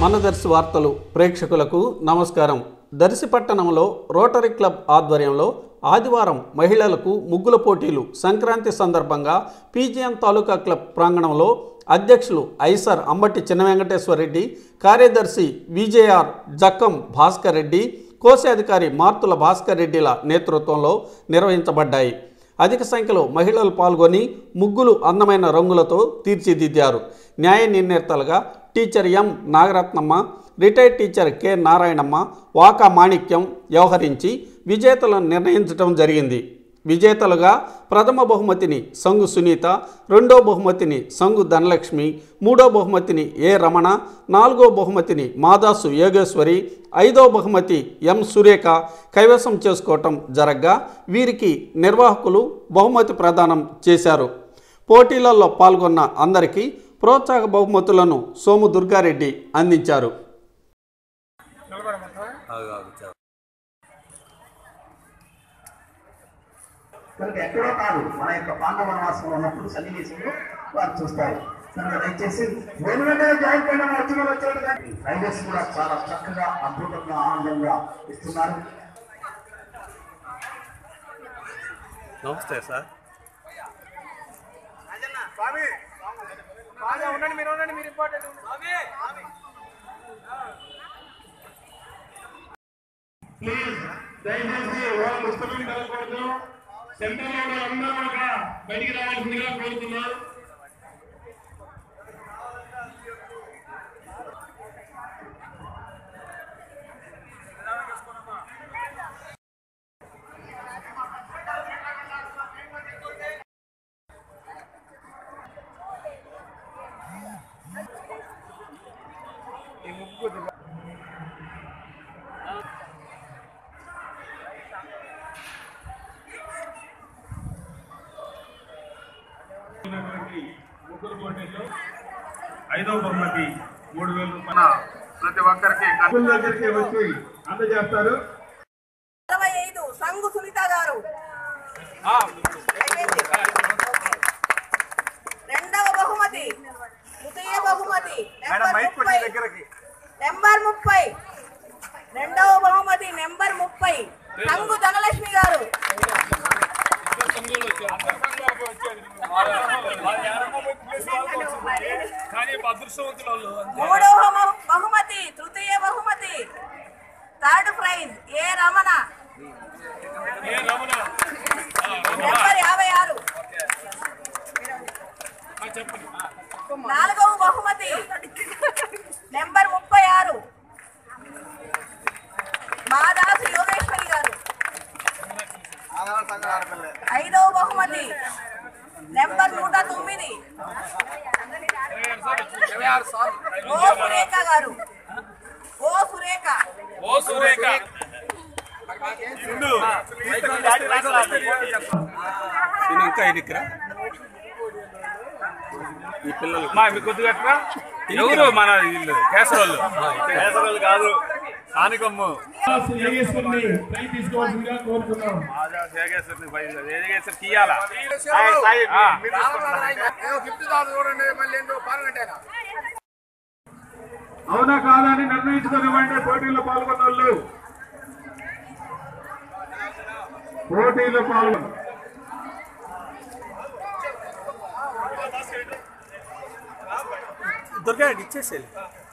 మన దర్శి వార్తలు ప్రేక్షకులకు నమస్కారం దర్శి పట్టణంలో రోటరీ క్లబ్ ఆధ్వర్యంలో ఆదివారం మహిళలకు ముగ్గుల పోటీలు సంక్రాంతి సందర్భంగా పీజీఎం తాలూకా క్లబ్ ప్రాంగణంలో అధ్యక్షులు ఐసర్ అంబటి చిన్న వెంకటేశ్వరరెడ్డి కార్యదర్శి విజేఆర్ జక్కం భాస్కర్ రెడ్డి కోశాధికారి మార్తుల భాస్కర్ రెడ్డిల నేతృత్వంలో నిర్వహించబడ్డాయి అధిక సంఖ్యలో మహిళలు పాల్గొని ముగ్గులు అందమైన రంగులతో తీర్చిదిద్దారు న్యాయ నిర్ణేతలుగా teacher M Nagarathnamma retired teacher K Narayanamma Vaka Manikyam వ్యవహరించి విజేతలను నిర్ణయించడం జరిగింది విజేతలుగా ప్రథమ బహుమతిని సంగు సునీత రెండో బహుమతిని సంగు ధనలక్ష్మి మూడో బహుమతిని ఏ రమణ నాలుగో బహుమతిని మాదాసు యోగేశ్వరి ఐదో బహుమతి ఎం సురేఖ కైవసం చేసుకోవటం జరగ్గా వీరికి నిర్వాహకులు బహుమతి ప్రదానం చేశారు పోటీలలో పాల్గొన్న అందరికీ ప్రోత్సాహ బహుమతులను సోము దుర్గారెడ్డి అందించారు కనుక ఎక్కడో కాదు మన యొక్క పాండవ వనవాసంలో ఉన్నప్పుడు సన్నివేశంలో వారు చూస్తారు కనుక దయచేసి నేను వెంటనే జాయిన్ చేయడం వచ్చిన వచ్చాడు కానీ రైడర్స్ కూడా చాలా చక్కగా అద్భుతంగా ఆనందంగా ఇస్తున్నారు నమస్తే సార్ ప్లీజ్ దయచేసి వాళ్ళ పుస్తకం కలగకూడదు సెంటర్లో ఉన్న అందరూ కూడా బయటికి రావాల్సిందిగా కోరుతున్నాను ఉన్నటువంటి ముగ్గురు పోటీల్లో ఐదో బహుమతి మూడు వేల రూపాయల ప్రతి ఒక్కరికి కప్పుల దగ్గరికి వచ్చి అందజేస్తారు అరవై ఐదు సంగు సునీత గారు అయిపోయింది. రెండవ బహుమతి తృతీయ బహుమతి నెంబర్ ముప్పై నెంబర్ ముప్పై రెండవ బహుమతి నెంబర్ ముప్పై సంగు ధనలక్ష్మి గారు మూడవ బహు- బహుమతి తృతీయ బహుమతి third prize A Ramana number యాభై ఆరు నాలుగవ బహుమతి నెంబర్ ముప్పై ఆరు మాదాసు యోగేశ్వరి గారు ఐదవ బహుమతి నెంబర్ నూట తొమ్మిది ఓ సురేఖ గారు ఓ సురేఖ ఓ సురేఖ నేను ఇంకా ఎన్నికరా ఈ పిల్లలు మా మీకు కొద్దిగా ఎట్రా? ఎవరు మన వీళ్ళు కేసరోళ్ళు కేసరోళ్ళు కాదు స్థానికమ్ము యోగేశ్వరిని ట్రై తీసుకోవాల్సిందిగా కోరుతున్నాం జగేశ్వరిని పై- జగేశ్వరికి ఇయ్యాలా? ఆ. అవునా కాదా అని నిర్ణయించుకునివ్వండి పోటీలో పాల్గొన్న వాళ్ళు పోటీలో పాల్గొన్న దుర్గారెడ్డి ఇచ్చేసేయాలి